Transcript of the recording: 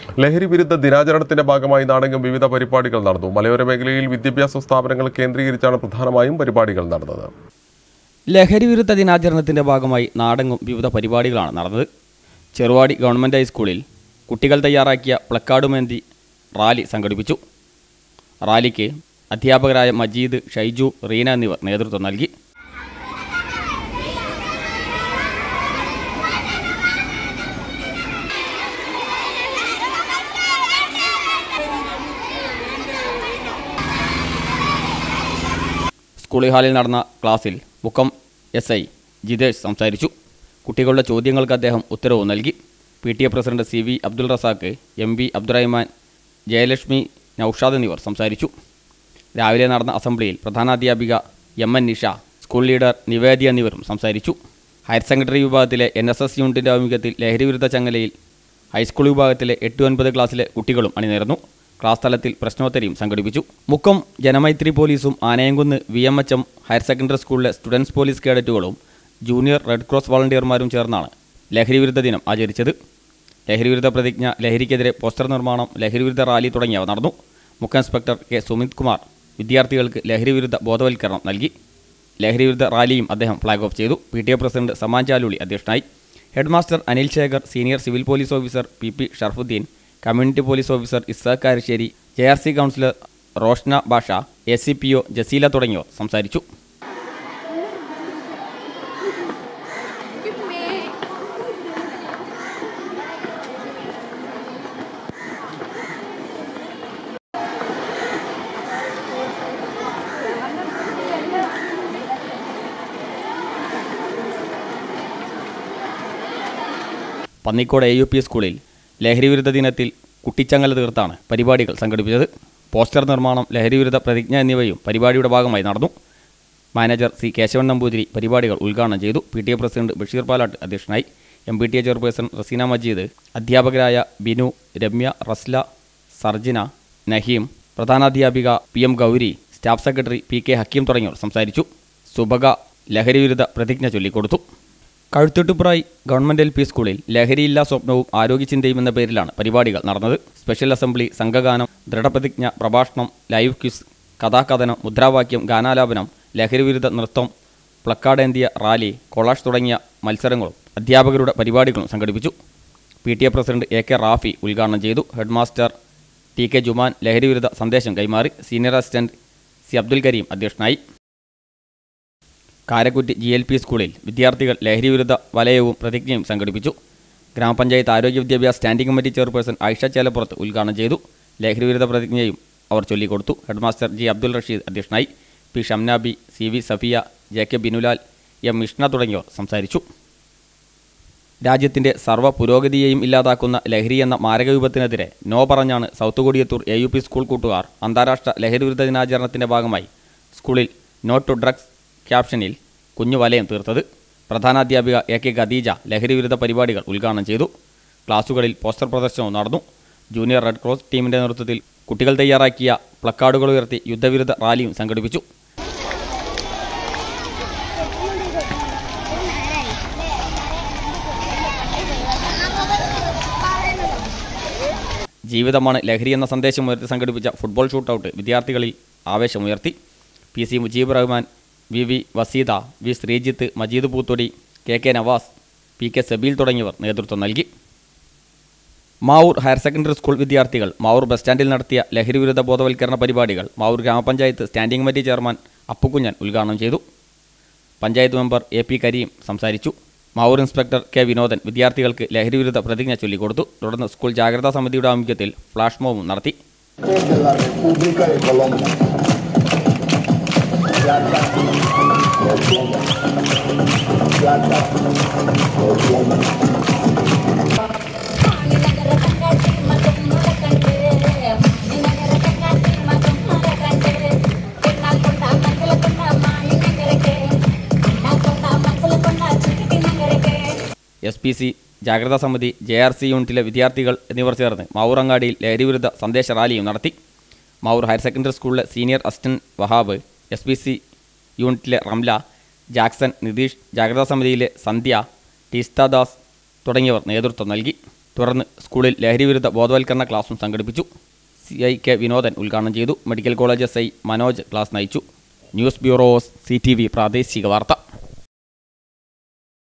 ലഹരി വിരുദ്ധ ദിനാചരണത്തിന്റെ ഭാഗമായി നാടെങ്കും വിവിധ പരിപാടികൾ നടന്നു മലയോര മേഖലയിൽ വിദ്യാഭ്യാസ സ്ഥാപനങ്ങൾ കേന്ദ്രീകരിച്ചാണ് പ്രധാനമായും പരിപാടികൾ നടന്നത് ലഹരി വിരുദ്ധ ദിനാചരണത്തിന്റെ ഭാഗമായി നാടെങ്ങും വിവിധ പരിപാടികളാണ് നടന്നത് ചെറുവാടി ഗവൺമെൻറ് ഹൈസ്കൂളിൽ കുട്ടികൾ തയ്യാറാക്കിയ പ്ലക്കാർഡുമേന്തി റാലി സംഘടിപ്പിച്ചു റാലിക്ക് അധ്യാപകരായ മജീദ് ഷൈജു റീന എന്നിവർ നേതൃത്വം നൽകി സ്കൂൾ ഹാളിൽ നടന്ന ക്ലാസ്സിൽ മുക്കം എസ് ഐ ജിതേഷ് സംസാരിച്ചു കുട്ടികളുടെ ചോദ്യങ്ങൾക്ക് അദ്ദേഹം ഉത്തരവ് നൽകി P T A president C V Abdul Razak M P Abdurahman Jayalakshmi Noushad എന്നിവർ സംസാരിച്ചു രാവിലെ നടന്ന അസംബ്ലിയിൽ പ്രധാനാധ്യാപിക M N Nisha school leader Nivedi എന്നിവരും സംസാരിച്ചു ഹയർ സെക്കൻഡറി വിഭാഗത്തിലെ എൻ എസ് എസ് യൂണിറ്റിൻ്റെ ആഭിമുഖ്യത്തിൽ ലഹരി വിരുദ്ധ ചങ്ങലയിൽ ഹൈസ്കൂൾ വിഭാഗത്തിലെ എട്ട് ഒൻപത് ക്ലാസ്സിലെ കുട്ടികളും അണിനിരന്നു ക്ലാസ് തലത്തിൽ പ്രശ്നോത്തരിയും സംഘടിപ്പിച്ചു മുക്കം ജനമൈത്രി പോലീസും Anayamkunnu V M H M higher secondary സ്കൂളിലെ സ്റ്റുഡൻസ് പോലീസ് കേഡറ്റുകളും ജൂനിയർ റെഡ് ക്രോസ് വളണ്ടിയർമാരും ചേർന്നാണ് ലഹരി വിരുദ്ധ ദിനം ആചരിച്ചത് ലഹരി വിരുദ്ധ പ്രതിജ്ഞ ലഹരിക്കെതിരെ പോസ്റ്റർ നിർമ്മാണം ലഹരി വിരുദ്ധ റാലി തുടങ്ങിയവ നടന്നു മുഖ്യ ഇൻസ്പെക്ടർ കെ സുമിത് കുമാർ വിദ്യാർത്ഥികൾക്ക് ലഹരി വിരുദ്ധ ബോധവൽക്കരണം നൽകി ലഹരി വിരുദ്ധ റാലിയും അദ്ദേഹം ഫ്ലാഗ് ഓഫ് ചെയ്തു P T A president Saman Chaluli അധ്യക്ഷനായി headmaster Anil Shekhar senior civil police officer P P Sharafudheen community police officer Isaq Karassery J R C counsellor Roshna Basha A C P O Jaseela തുടങ്ങിയവർ സംസാരിച്ചു പന്നിക്കോട് എ യു പി സ്കൂളിൽ ലഹരി വിരുദ്ധ ദിനത്തിൽ കുട്ടിച്ചങ്ങല തീർത്താണ് പരിപാടികൾ സംഘടിപ്പിച്ചത് പോസ്റ്റർ നിർമ്മാണം ലഹരി വിരുദ്ധ പ്രതിജ്ഞ എന്നിവയും പരിപാടിയുടെ ഭാഗമായി നടന്നു മാനേജർ സി കേശവൻ നമ്പൂതിരി പരിപാടികൾ ഉദ്ഘാടനം ചെയ്തു P T A president Basheer Palatt അധ്യക്ഷനായി M P T A chairperson Raseena Majeed അധ്യാപകരായ ബിനു രമ്യ റസ്ല സർജിന നഹീം പ്രധാനാധ്യാപിക P M Gauri staff secretary P K Hakeem തുടങ്ങിയവർ സംസാരിച്ചു സുബക ലഹരി വിരുദ്ധ പ്രതിജ്ഞ ചൊല്ലിക്കൊടുത്തു കഴുത്തുട്ടുപ്രായി ഗവൺമെന്റ് എൽ പി സ്കൂളിൽ ലഹരിയില്ലാ സ്വപ്നവും ആരോഗ്യചിന്തയും എന്ന പേരിലാണ് പരിപാടികൾ നടന്നത് സ്പെഷ്യൽ അസംബ്ലി സംഘഗാനം ദൃഢപ്രതിജ്ഞ പ്രഭാഷണം ലൈവ് ക്വിസ് കഥാകഥനം മുദ്രാവാക്യം ഗാനാലാപനം ലഹരി വിരുദ്ധ നൃത്തം പ്ലക്കാർഡേന്തിയ റാലി കൊളാഷ് തുടങ്ങിയ മത്സരങ്ങളും അധ്യാപകരുടെ പരിപാടികളും സംഘടിപ്പിച്ചു P T A president A K Rafi ഉദ്ഘാടനം ചെയ്തു head master T K Juman ലഹരി വിരുദ്ധ സന്ദേശം കൈമാറി senior assistant C Abdul Karim അധ്യക്ഷനായി കാരക്കുറ്റി ജി എൽ പി സ്കൂളിൽ വിദ്യാർത്ഥികൾ ലഹരി വിരുദ്ധ വലയവും പ്രതിജ്ഞയും സംഘടിപ്പിച്ചു ഗ്രാമപഞ്ചായത്ത് ആരോഗ്യ വിദ്യാഭ്യാസ standing committee chairperson Ayisha Chelappurath ഉദ്ഘാടനം ചെയ്തു ലഹരി വിരുദ്ധ പ്രതിജ്ഞയും അവർ ചൊല്ലിക്കൊടുത്തു ഹെഡ്മാസ്റ്റർ ജി അബ്ദുൾ റഷീദ് അധ്യക്ഷനായി P Shamnabi C V Safiya J K Binulal M Mishna തുടങ്ങിയവർ സംസാരിച്ചു രാജ്യത്തിന്റെ സർവ്വ പുരോഗതിയെയും ഇല്ലാതാക്കുന്ന ലഹരി എന്ന മാരകവിപത്തിനെതിരെ നോ പറഞ്ഞാണ് south Kodiyathur A U P school കൂട്ടുകാർ അന്താരാഷ്ട്ര ലഹരി വിരുദ്ധ ദിനാചരണത്തിന്റെ ഭാഗമായി സ്കൂളിൽ നോ ടു ഡ്രഗ്സ് ക്യാപ്ഷനിൽ കുഞ്ഞു വലയം തീർത്തത് പ്രധാനാധ്യാപിക എ കെ ഖദീജ ലഹരി വിരുദ്ധ പരിപാടികൾ ഉദ്ഘാടനം ചെയ്തു ക്ലാസുകളിൽ പോസ്റ്റർ പ്രദർശനവും നടന്നു ജൂനിയർ റെഡ് ക്രോസ് ടീമിന്റെ നേതൃത്വത്തിൽ കുട്ടികൾ തയ്യാറാക്കിയ പ്ലക്കാർഡുകൾ ഉയർത്തി യുദ്ധവിരുദ്ധ റാലിയും സംഘടിപ്പിച്ചു ജീവിതമാണ് ലഹരി എന്ന സന്ദേശം ഉയർത്തി സംഘടിപ്പിച്ച ഫുട്ബോൾ ഷൂട്ടൗട്ട് വിദ്യാർത്ഥികളിൽ ആവേശമുയർത്തി P C Mujeeb Rahman V V Waseeda V Sreejith Majeed Poothodi K K Navas P K Sabeel തുടങ്ങിയവർ നേതൃത്വം നൽകി മാവൂർ ഹയർ സെക്കൻഡറി സ്കൂൾ വിദ്യാർത്ഥികൾ മാവൂർ ബസ് സ്റ്റാൻഡിൽ നടത്തിയ ലഹരി വിരുദ്ധ ബോധവൽക്കരണ പരിപാടികൾ മാവൂർ ഗ്രാമപഞ്ചായത്ത് സ്റ്റാൻഡിംഗ് കമ്മിറ്റി ചെയർമാൻ അപ്പുകുഞ്ഞൻ ഉദ്ഘാടനം ചെയ്തു panchayat member A P Karim സംസാരിച്ചു മാവൂർ ഇൻസ്പെക്ടർ കെ വിനോദൻ വിദ്യാർത്ഥികൾക്ക് ലഹരി വിരുദ്ധ പ്രതിജ്ഞ ചൊല്ലിക്കൊടുത്തു തുടർന്ന് സ്കൂൾ ജാഗ്രതാ സമിതിയുടെ ആഭിമുഖ്യത്തിൽ ഫ്ലാഷ് മോബും നടത്തി de la República de Colombia. Plata, Colombia. Plata, Colombia. S P C ജാഗ്രതാ സമിതി ജെ ആർ സി യൂണിറ്റിലെ വിദ്യാർത്ഥികൾ എന്നിവർ ചേർന്ന് മാവൂർ അങ്ങാടിയിൽ ലഹരി വിരുദ്ധ സന്ദേശ റാലിയും നടത്തി മാവൂർ ഹയർ സെക്കൻഡറി സ്കൂളിലെ senior assistant Wahab S P C യൂണിറ്റിലെ റംല ജാക്സൺ നിതീഷ് ജാഗ്രതാ സമിതിയിലെ സന്ധ്യ ടീസ്ത ദാസ് തുടങ്ങിയവർ നേതൃത്വം നൽകി തുടർന്ന് സ്കൂളിൽ ലഹരിവിരുദ്ധ ബോധവൽക്കരണ ക്ലാസും സംഘടിപ്പിച്ചു സി ഐ കെ വിനോദൻ ഉദ്ഘാടനം ചെയ്തു medical college S I Manoj class നയിച്ചു news bureau C T V പ്രാദേശിക വാർത്ത